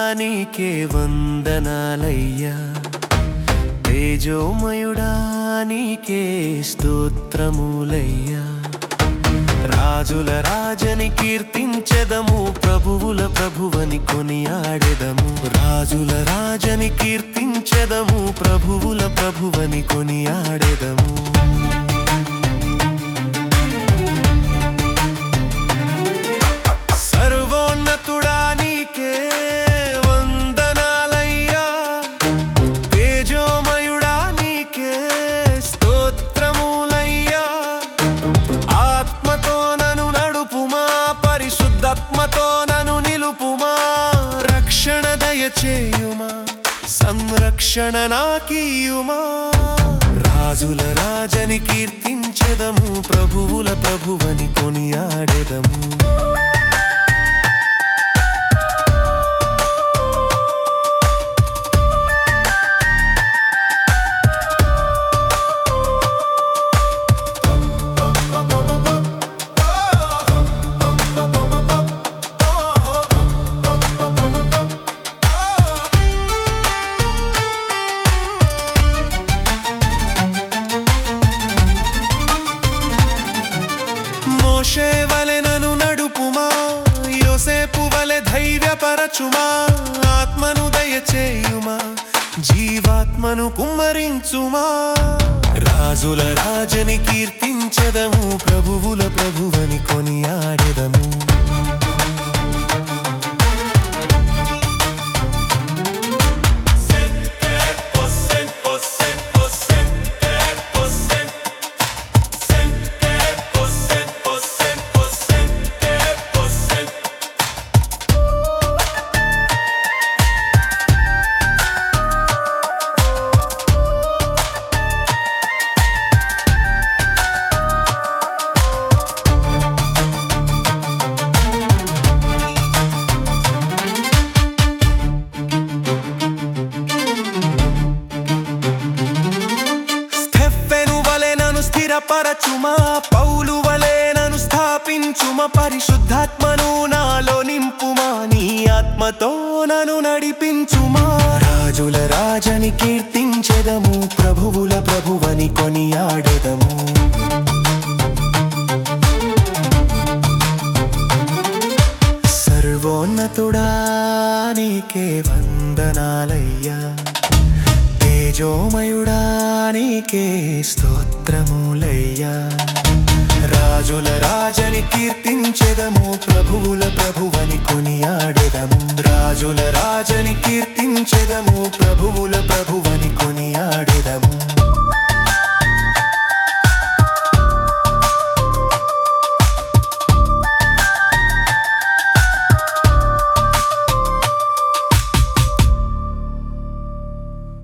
నీకే వందనాలయ్యా తేజోమయుడా నీకే స్తోత్రములయ్యా రాజుల రాజని కీర్తించెదము ప్రభువుల ప్రభువని కొనియాడెదము రాజుల రాజని కీర్తించెదము ప్రభువుల ప్రభువని కొనియాడెదము సర్వోన్నతుడా నీకే వందనాలయ్యా తేజోమయుడా నీకే స్తోత్రములయ్యా ఆత్మతో నను నడుపుమా పరిశుద్ధాత్మతో నను నిలుపుమా రక్షణ దయచేయుమా సంరక్షణ నాకీయుమా రాజుల రాజని కీర్తించెదము ప్రభువుల ప్రభువని కొనియాడెదము మోషే వలె నను నడుపుమా యోసేపు వలె ధైర్యపరచుమా ఆత్మను దయచేయుమా జీవాత్మను కుమ్మరించుమా రాజుల రాజని కీర్తించెదము ప్రభువుల ప్రభువని కొనియాడెదము స్టెఫెను వలె నన్ను స్థిరపరచుమా పౌలు వలె నన్ను స్థాపించుమ పరిశుద్ధాత్మను నాలో నింపుమా నీ ఆత్మతో నన్ను నడిపించుమా రాజుల రాజని కీర్తించెదము ప్రభువుల ప్రభువని కొనియాడెదము సర్వోన్నతుడా నీకే వందనాలయ్యా తేజోమయుడా నీకే స్తోత్రములయ్యా రాజుల రాజని కీర్తించెదము ప్రభువుల ప్రభువని కొనియాడెదము రాజుల రాజని కీర్తించెదము ప్రభువుల ప్రభువని కొనియాడెదము